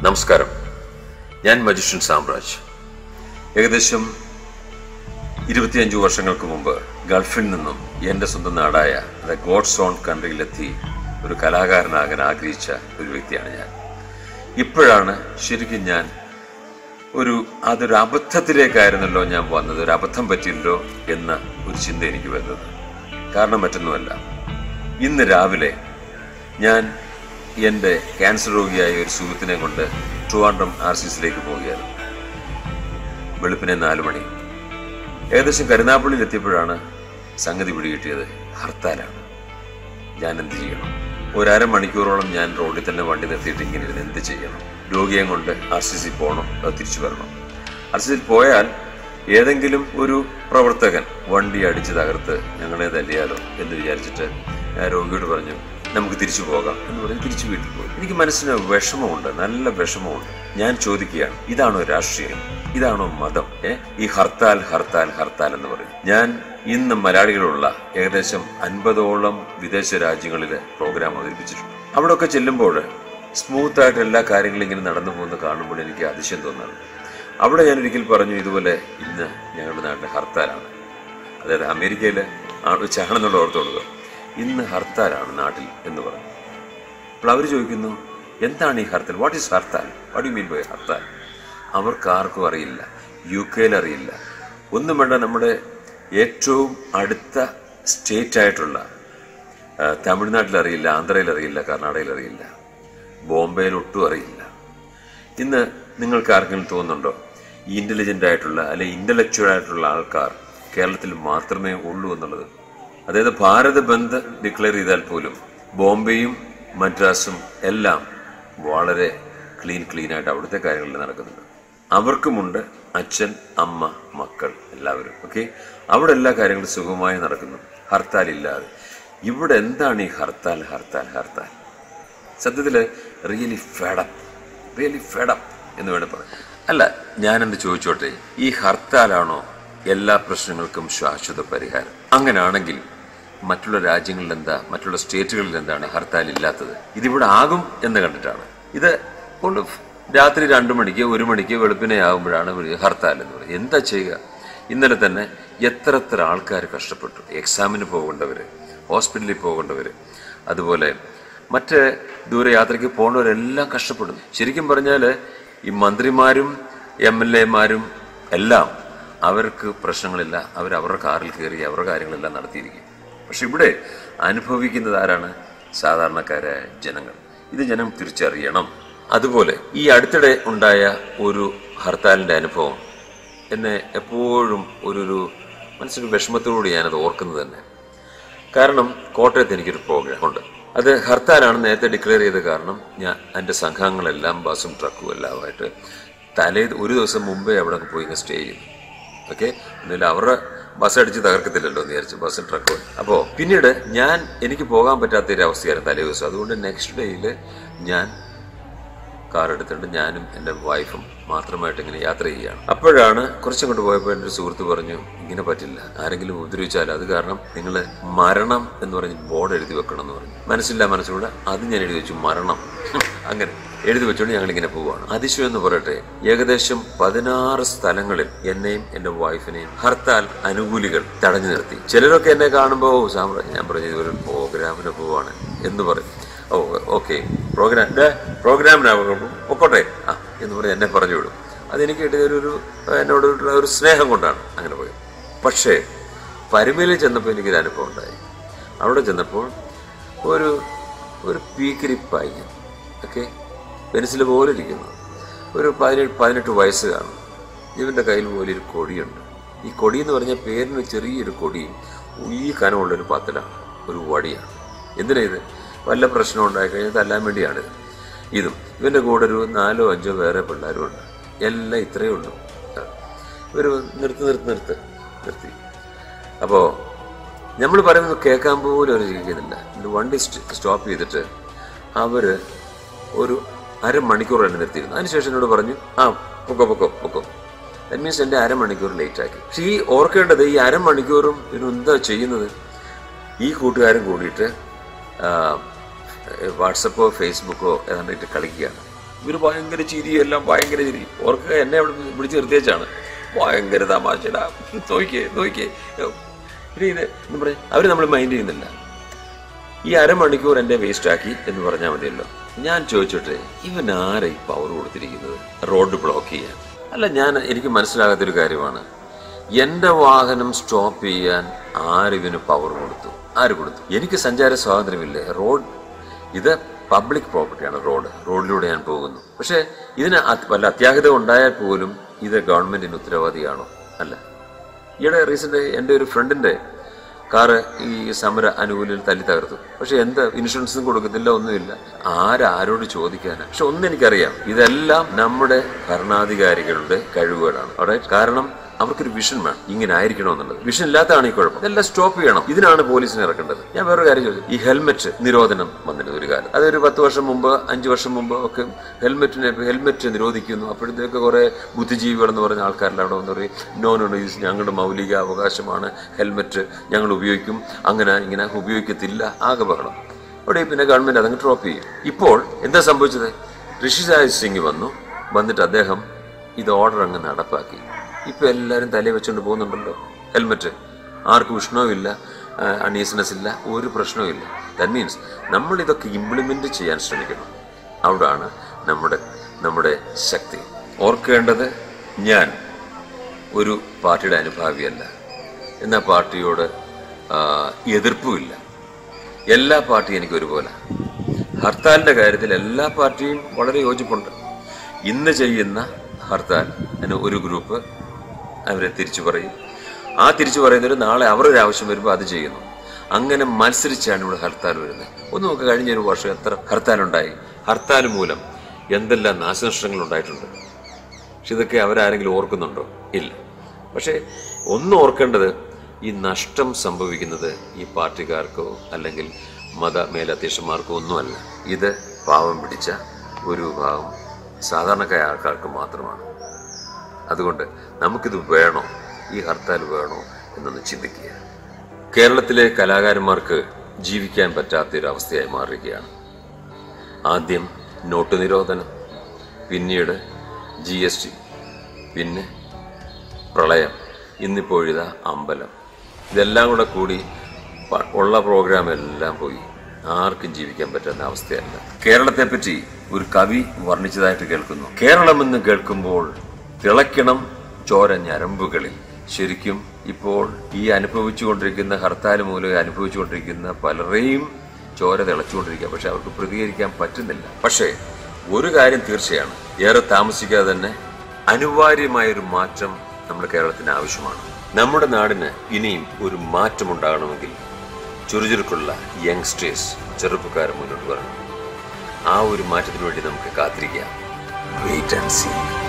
നമസ്കാരം ഞാൻ മജിഷ്യൻ സാമ്രാജ് ഏകദേശം ഇരുപത്തിയഞ്ച് വർഷങ്ങൾക്ക് മുമ്പ് ഗൾഫിൽ നിന്നും എൻ്റെ സ്വന്തം നാടായ ദ ഗോഡ്സ് ഓൺ കൺട്രിയിലെത്തി ഒരു കലാകാരനാകാൻ ആഗ്രഹിച്ച ഒരു വ്യക്തിയാണ് ഞാൻ ഇപ്പോഴാണ് ശരിക്കും ഞാൻ ഒരു അതൊരു അബദ്ധത്തിലേക്കായിരുന്നല്ലോ ഞാൻ വന്നത് ഒരു അബദ്ധം പറ്റിയല്ലോ എന്ന ഒരു ചിന്ത എനിക്ക് വരുന്നത് കാരണം മറ്റൊന്നുമല്ല ഇന്ന് രാവിലെ ഞാൻ എൻ്റെ ക്യാൻസർ രോഗിയായ ഒരു സുഹൃത്തിനെ കൊണ്ട് ട്രിവാൻഡ്രം ആർ സി സിയിലേക്ക് പോവുകയാണ് വെളുപ്പിനെ നാലു മണി ഏകദേശം കരുനാപ്പള്ളിയിൽ എത്തിയപ്പോഴാണ് സംഗതി പിടികിട്ടിയത് ഹർത്താലാണ് ഞാൻ എന്ത് ചെയ്യണം ഒരു അരമണിക്കൂറോളം ഞാൻ റോഡിൽ തന്നെ വണ്ടി നിർത്തിയിട്ട് ഇങ്ങനെ ഇരുന്ന് എന്ത് ചെയ്യണം രോഗിയെ കൊണ്ട് ആർ സി സി പോകണം അത് തിരിച്ചു വരണം ആർ സി സിയിൽ പോയാൽ ഏതെങ്കിലും ഒരു പ്രവർത്തകൻ വണ്ടി അടിച്ച് തകർത്ത് ഞങ്ങളെ തല്ലിയാലോ എന്ന് വിചാരിച്ചിട്ട് ഞാൻ രോഗിയോട് പറഞ്ഞു നമുക്ക് തിരിച്ചു പോകാം എന്ന് പറഞ്ഞ് തിരിച്ചു വീട്ടിൽ പോയി എനിക്ക് മനസ്സിന് വിഷമമുണ്ട് നല്ല വിഷമമുണ്ട് ഞാൻ ചോദിക്കുകയാണ് ഇതാണോ രാഷ്ട്രീയം ഇതാണോ മതം ഏ ഈ ഹർത്താൽ ഹർത്താൽ ഹർത്താൽ എന്ന് പറയും ഞാൻ ഇന്ന് മലയാളികളുള്ള ഏകദേശം അൻപതോളം വിദേശ രാജ്യങ്ങളിലെ പ്രോഗ്രാം അവതരിപ്പിച്ചിട്ടുണ്ട് അവിടെയൊക്കെ ചെല്ലുമ്പോൾ സ്മൂത്ത് ആയിട്ട് എല്ലാ കാര്യങ്ങളും ഇങ്ങനെ നടന്നു പോകുന്ന കാണുമ്പോൾ എനിക്ക് അതിശയം തോന്നാറുണ്ട് അവിടെ ഞാൻ ഒരിക്കൽ പറഞ്ഞു ഇതുപോലെ ഇന്ന് ഞങ്ങളുടെ നാട്ടിൽ ഹർത്താലാണ് അതായത് അമേരിക്കയിൽ ആ വെച്ചാണെന്നുള്ള ഓർത്ത് കൊടുക്കുക ഇന്ന് ഹർത്താലാണ് നാട്ടിൽ എന്ന് പറഞ്ഞു അപ്പോൾ അവർ ചോദിക്കുന്നു എന്താണ് ഈ hartal what is hartal what you mean by hartal അവർക്ക് ആർക്കും അറിയില്ല യു കെയിൽ അറിയില്ല ഒന്നും വേണ്ട നമ്മുടെ ഏറ്റവും അടുത്ത സ്റ്റേറ്റ് ആയിട്ടുള്ള ആ, തമിഴ്നാട്ടിൽ അറിയില്ല ആന്ധ്രയിൽ അറിയില്ല കർണാടകയിൽ അറിയില്ല ബോംബെയിൽ ഒട്ടും അറിയില്ല ഇന്ന് നിങ്ങൾക്ക് ആർക്കെങ്കിലും തോന്നുന്നുണ്ടോ ഈ ഇന്റലിജന്റ് ആയിട്ടുള്ള അല്ലെ ഇന്റലക്ച്വൽ ആയിട്ടുള്ള ആൾക്കാർ കേരളത്തിൽ മാത്രമേ ഉള്ളൂ എന്നുള്ളത് അതായത് ഭാരത് ബന്ദ് ഡിക്ലെയർ ചെയ്താൽ പോലും ബോംബെയും മദ്രാസും എല്ലാം വളരെ ക്ലീൻ ക്ലീൻ ആയിട്ട് അവിടുത്തെ കാര്യങ്ങളിൽ നടക്കുന്നുണ്ട് അവർക്കുമുണ്ട് അച്ഛൻ അമ്മ മക്കൾ എല്ലാവരും ഓക്കെ അവിടെ എല്ലാ കാര്യങ്ങളും സുഖമായി നടക്കുന്നു ഹർത്താൽ ഇല്ലാതെ ഇവിടെ എന്താണ് ഈ ഹർത്താൽ ഹർത്താൽ ഹർത്താൽ സത്യത്തില് റിയലി ഫെഡപ്പ് റിയലി ഫെഡപ്പ് എന്ന് വേണം പറയാം അല്ല ഞാനെന്ന് ചോദിച്ചോട്ടെ ഈ ഹർത്താലാണോ എല്ലാ പ്രശ്നങ്ങൾക്കും ശാശ്വത പരിഹാരം അങ്ങനെയാണെങ്കിൽ മറ്റുള്ള രാജ്യങ്ങളിൽ എന്താ മറ്റുള്ള സ്റ്റേറ്റുകളിൽ എന്താണ് ഹർത്താൽ ഇല്ലാത്തത് ഇതിവിടെ ആകും എന്ന് കണ്ടിട്ടാണ് ഇത് കൊണ്ട് രാത്രി രണ്ടു മണിക്ക് ഒരു മണിക്ക് വെളുപ്പിനെ ആകുമ്പോഴാണ് ഒരു ഹർത്താൽ എന്ന് പറയുന്നത് എന്താ ചെയ്യുക ഇന്നലെ തന്നെ എത്ര എത്ര ആൾക്കാർ കഷ്ടപ്പെട്ടു എക്സാമിന് പോകേണ്ടവര് ഹോസ്പിറ്റലിൽ പോകേണ്ടവര് അതുപോലെ മറ്റ് ദൂരയാത്രയ്ക്ക് പോകുന്നവരെല്ലാം കഷ്ടപ്പെടുന്നു ശരിക്കും പറഞ്ഞാൽ ഈ മന്ത്രിമാരും എം എൽ എമാരും എല്ലാം അവർക്ക് പ്രശ്നങ്ങളില്ല അവർ അവരുടെ കാറിൽ കയറി അവരുടെ കാര്യങ്ങളെല്ലാം നടത്തിയിരിക്കും പക്ഷെ ഇവിടെ അനുഭവിക്കുന്നത് ആരാണ് സാധാരണക്കാരായ ജനങ്ങൾ ഇത് ജനം തിരിച്ചറിയണം അതുപോലെ ഈ അടുത്തിടെ ഉണ്ടായ ഒരു ഹർത്താലിന്റെ അനുഭവം എന്നെ എപ്പോഴും ഒരു ഒരു മനസ്സിന് വിഷമത്തോടുകൂടി ഞാനത് ഓർക്കുന്നത് തന്നെ കാരണം കോട്ടയത്ത് എനിക്കൊരു പ്രോഗ്രാം ഉണ്ട് അത് ഹർത്താലാണ് നേരത്തെ ഡിക്ലെയർ ചെയ്ത കാരണം ഞാൻ എൻ്റെ സംഘങ്ങളെല്ലാം ബസ്സും ട്രക്കും എല്ലാമായിട്ട് തലേ ഒരു ദിവസം മുമ്പേ അവിടെ പോയി ഇങ്ങനെ സ്റ്റേ ചെയ്തു ഓക്കെ എന്നാലും അവരുടെ ബസ് അടിച്ച് തകർക്കത്തില്ലല്ലോ എന്ന് വിചാരിച്ചു ബസ്സും ട്രക്കും അപ്പോൾ പിന്നീട് ഞാൻ എനിക്ക് പോകാൻ പറ്റാത്ത ഒരു അവസ്ഥയായിരുന്നു തലേ ദിവസം അതുകൊണ്ട് നെക്സ്റ്റ് ഡേയിൽ ഞാൻ കാർ എടുത്തിട്ട് ഞാനും എൻ്റെ വൈഫും മാത്രമായിട്ട് ഇങ്ങനെ യാത്ര ചെയ്യുകയാണ് അപ്പോഴാണ് കുറച്ചും കൊണ്ട് പോയപ്പോൾ എൻ്റെ ഒരു സുഹൃത്ത് പറഞ്ഞു ഇങ്ങനെ പറ്റില്ല ആരെങ്കിലും ഉപദ്രവിച്ചാൽ അത് കാരണം നിങ്ങൾ മരണം എന്ന് പറഞ്ഞ് ബോർഡ് എഴുതി വെക്കണം എന്ന് പറഞ്ഞു മനസ്സില്ല മനസ്സിലൂടെ അത് ഞാൻ എഴുതി വെച്ചു മരണം ഹും, അങ്ങനെ എഴുതി വെച്ചുകൊണ്ട് ഞങ്ങൾ ഇങ്ങനെ പോവുകയാണ് അതിശയം എന്ന് പറയട്ടെ ഏകദേശം പതിനാറ് സ്ഥലങ്ങളിൽ എന്നെയും എൻ്റെ വൈഫിനെയും ഹർത്താൽ അനുകൂലികൾ തടഞ്ഞു നിർത്തി ചിലരൊക്കെ എന്നെ കാണുമ്പോൾ "ഓ, സാമ്രാജ്യം ഞാൻ പറഞ്ഞു ഇതൊരു പ്രോഗ്രാമിന് പോവാണ് എന്ന് പറയും ഓ ഓക്കെ പ്രോഗ്രാം പ്രോഗ്രാമിനാകുമ്പോൾ പൊക്കോട്ടെ ആ എന്ന് പറഞ്ഞ് എന്നെ പറഞ്ഞു വിടും അതെനിക്ക് കിട്ടിയ ഒരു ഒരു എന്നോടുള്ള ഒരു സ്നേഹം കൊണ്ടാണ് അങ്ങനെ പോയത് പക്ഷേ പരുമയിൽ ചെന്നപ്പോൾ എനിക്കൊരു അനുഭവം ഉണ്ടായി അവിടെ ചെന്നപ്പോൾ ഒരു ഒരു പീക്കിരി പയ്യൻ ഓക്കെ പെൻസിൽ പോലെ ഇരിക്കുന്നു ഒരു പതിനെട്ട് പതിനെട്ട് വയസ്സ് കാണും ഇവൻ്റെ കയ്യിൽ പോലെ ഒരു കൊടിയുണ്ട് ഈ കൊടി എന്ന് പറഞ്ഞാൽ പേരിന് ചെറിയൊരു കൊടിയും ഈ കനമുള്ളൊരു പത്തലാണ് ഒരു വടിയാണ് എന്തിനാ ഇത് വല്ല പ്രശ്നം ഉണ്ടായി കഴിഞ്ഞാൽ തല്ലാൻ വേണ്ടിയാണ് ഇതും ഇവൻ്റെ കൂടെ ഒരു നാലോ അഞ്ചോ വേറെ പിള്ളേരും ഉണ്ട് എല്ലാം ഇത്രയേ ഉള്ളൂ ഇവർ നിർത്ത് നിർത്ത് നിർത്ത് നിർത്തി അപ്പോൾ നമ്മൾ പറയുന്നത് കേൾക്കാൻ പോലും അവർ ഇരിക്കുന്നില്ല എന്നിട്ട് വണ്ടി സ്റ്റോപ്പ് ചെയ്തിട്ട് അവർ ഒരു അരമണിക്കൂർ എന്നെ നിർത്തിയിരുന്നു അതിനുശേഷം എന്നോട് പറഞ്ഞു ആ പൊക്കോ പൊക്കോ പൊക്കോ ദാറ്റ് മീൻസ് എൻ്റെ അരമണിക്കൂർ ലേറ്റ് ആക്കി പക്ഷേ ഈ ഓർക്കേണ്ടത് ഈ അരമണിക്കൂറും ഇവന് എന്താ ചെയ്യുന്നത് ഈ കൂട്ടുകാരും കൂടിയിട്ട് വാട്സപ്പോ ഫേസ്ബുക്കോ ഏതാണ്ടിട്ട് കളിക്കുകയാണ് ഇവര് ഭയങ്കര ചിരി എല്ലാം ഭയങ്കര ചിരി ഓർക്ക് എന്നെ അവിടെ പിടിച്ച് നിർത്തിയേച്ചാണ് ഭയങ്കര തമാശടാ നോക്കിയേ നോക്കിയേ ഇത് ഇത് എന്ന് പറഞ്ഞ് അവർ നമ്മൾ മൈൻഡ് ചെയ്യുന്നില്ല ഈ അരമണിക്കൂർ എന്റെ വേസ്റ്റ് ആക്കി എന്ന് പറഞ്ഞാൽ മതിയല്ലോ ഞാൻ ചോദിച്ചോട്ടെ ഇവൻ ആരെ ഈ പവർ കൊടുത്തിരിക്കുന്നത് റോഡ് ബ്ലോക്ക് ചെയ്യാൻ അല്ല ഞാൻ എനിക്ക് മനസ്സിലാകാത്തൊരു കാര്യമാണ് എന്റെ വാഹനം സ്റ്റോപ്പ് ചെയ്യാൻ ആരിവന് പവർ കൊടുത്തു ആര് കൊടുത്തു എനിക്ക് സഞ്ചാര സ്വാതന്ത്ര്യമില്ലേ റോഡ് ഇത് പബ്ലിക് പ്രോപ്പർട്ടിയാണ് റോഡ് റോഡിലൂടെ ഞാൻ പോകുന്നു പക്ഷേ ഇതിന് അത് വല്ല അത്യാഹിത ഉണ്ടായാൽ പോലും ഇത് ഗവൺമെന്റിന് ഉത്തരവാദിയാണോ അല്ല ഈയിടെ റീസെന്റ് എൻ്റെ ഒരു ഫ്രണ്ടിന്റെ കാറ് ഈ സമര അനുകൂലിൽ തല്ലി തകർത്തു പക്ഷെ എന്ത് ഇൻഷുറൻസും കൊടുക്കത്തില്ല ഒന്നുമില്ല ആരാരോട് ചോദിക്കാനാ പക്ഷെ ഒന്നെനിക്കറിയാം ഇതെല്ലാം നമ്മുടെ ഭരണാധികാരികളുടെ കഴിവുകളാണ് അവിടെ കാരണം അവർക്കൊരു വിഷൻ വേണം ഇങ്ങനെ ആയിരിക്കണമെന്നുള്ളത് വിഷൻ ഇല്ലാത്തതാണ് ഈ കുഴപ്പം ഇതെല്ലാം സ്റ്റോപ്പ് ചെയ്യണം ഇതിനാണ് പോലീസിനെ ഇറക്കേണ്ടത് ഞാൻ വേറൊരു കാര്യം ചോദിച്ചു ഈ ഹെൽമെറ്റ് നിരോധനം വന്നിരുന്നു ഒരു കാലം അതൊരു പത്ത് വർഷം മുമ്പ് അഞ്ചു വർഷം മുമ്പ് ഒക്കെ ഹെൽമെറ്റിനെ ഹെൽമെറ്റ് നിരോധിക്കുന്നു അപ്പോഴത്തേക്ക് കുറെ ബുദ്ധിജീവികൾ എന്ന് പറഞ്ഞ ആൾക്കാരെല്ലാം അവിടെ വന്ന് പറയും നോ നോ നോ ഇത് ഞങ്ങളുടെ മൗലിക അവകാശമാണ് ഹെൽമെറ്റ് ഞങ്ങൾ ഉപയോഗിക്കും അങ്ങനെ ഇങ്ങനെ ഉപയോഗിക്കത്തില്ല ആകെ ബഹളം അവിടെ പിന്നെ ഗവൺമെന്റ് അതങ്ങ് ഡ്രോപ്പ് ചെയ്യും ഇപ്പോൾ എന്താ സംഭവിച്ചത് ഋഷിരാജ് സിംഗ് വന്നു വന്നിട്ട് അദ്ദേഹം ഇത് ഓർഡർ അങ്ങ് നടപ്പാക്കി ഇപ്പൊ എല്ലാവരും തലയിൽ വെച്ചുകൊണ്ട് പോകുന്നുണ്ടല്ലോ ഹെൽമെറ്റ് ആർക്കും ഉഷ്ണവുമില്ല അണീസ്നെസ് ഇല്ല ഒരു പ്രശ്നവുമില്ല ദാറ്റ് മീൻസ് നമ്മൾ ഇതൊക്കെ ഇംപ്ലിമെന്റ് ചെയ്യാൻ ശ്രമിക്കണം അവിടാണ് നമ്മുടെ നമ്മുടെ ശക്തി ഓർക്കേണ്ടത് ഞാൻ ഒരു പാർട്ടിയുടെ അനുഭാവിയല്ല എന്ന പാർട്ടിയോട് ആ, എതിർപ്പുമില്ല എല്ലാ പാർട്ടിയും എനിക്ക് ഒരുപോലെ ഹർത്താലിന്റെ കാര്യത്തിൽ എല്ലാ പാർട്ടിയും വളരെ യോജിപ്പുണ്ട് ഇന്ന് ചെയ്യുന്ന ഹർത്താൽ അതിന് ഒരു ഗ്രൂപ്പ് അവരെ തിരിച്ചു പറയും ആ തിരിച്ചു പറയുന്നവർ നാളെ അവരൊരു ആവശ്യം വരുമ്പോൾ അത് ചെയ്യുന്നു അങ്ങനെ മത്സരിച്ചാണ് ഇവിടെ ഹർത്താൽ വരുന്നത് ഒന്ന് നോക്ക് കഴിഞ്ഞ ഒരു വർഷം എത്ര ഹർത്താലുണ്ടായി ഹർത്താൽ മൂലം എന്തെല്ലാം നാശനഷ്ടങ്ങൾ ഉണ്ടായിട്ടുണ്ട് പക്ഷെ ഇതൊക്കെ അവരാരെങ്കിലും ഓർക്കുന്നുണ്ടോ ഇല്ല പക്ഷേ ഒന്ന് ഓർക്കേണ്ടത് ഈ നഷ്ടം സംഭവിക്കുന്നത് ഈ പാർട്ടിക്കാർക്കോ അല്ലെങ്കിൽ മത മേലധ്യക്ഷന്മാർക്കോ ഒന്നുമല്ല ഇത് പാവം പിടിച്ച ഒരു വിഭാഗം സാധാരണക്കായ ആൾക്കാർക്ക് മാത്രമാണ് അതുകൊണ്ട് നമുക്കിത് വേണോ ഈ ഹർത്താൽ വേണോ എന്നൊന്ന് ചിന്തിക്കുക കേരളത്തിലെ കലാകാരന്മാർക്ക് ജീവിക്കാൻ പറ്റാത്തൊരവസ്ഥയായി മാറുകയാണ് ആദ്യം നോട്ട് നിരോധനം പിന്നീട് ജി എസ് ടി പിന്നെ പ്രളയം ഇന്നിപ്പോൾ ഇതാ അമ്പലം ഇതെല്ലാം കൂടെ കൂടി പ- ഉള്ള പ്രോഗ്രാം എല്ലാം പോയി ആർക്കും ജീവിക്കാൻ പറ്റുന്ന അവസ്ഥയല്ല കേരളത്തെ പറ്റി ഒരു കവി വർണ്ണിച്ചതായിട്ട് കേൾക്കുന്നു കേരളമെന്ന് കേൾക്കുമ്പോൾ തിളയ്ക്കണം ചോര ഞരമ്പുകളിൽ ശരിക്കും ഇപ്പോൾ ഈ അനുഭവിച്ചുകൊണ്ടിരിക്കുന്ന ഹർത്താൽ മൂലം അനുഭവിച്ചുകൊണ്ടിരിക്കുന്ന പലരെയും ചോര തിളച്ചുകൊണ്ടിരിക്കുക പക്ഷെ അവർക്ക് പ്രതികരിക്കാൻ പറ്റുന്നില്ല പക്ഷേ ഒരു കാര്യം തീർച്ചയാണ് ഏറെ താമസിക്കാതെ തന്നെ അനിവാര്യമായൊരു മാറ്റം നമ്മുടെ കേരളത്തിന് ആവശ്യമാണ് നമ്മുടെ നാടിന് ഇനിയും ഒരു മാറ്റം ഉണ്ടാകണമെങ്കിൽ ചുറുചുറുക്കുള്ള യങ്സ്റ്റേഴ്സ് ചെറുപ്പക്കാർ മുന്നോട്ട് വരണം ആ ഒരു മാറ്റത്തിന് വേണ്ടി നമുക്ക് കാത്തിരിക്കാം വെയിറ്റ് ആൻഡ് സീ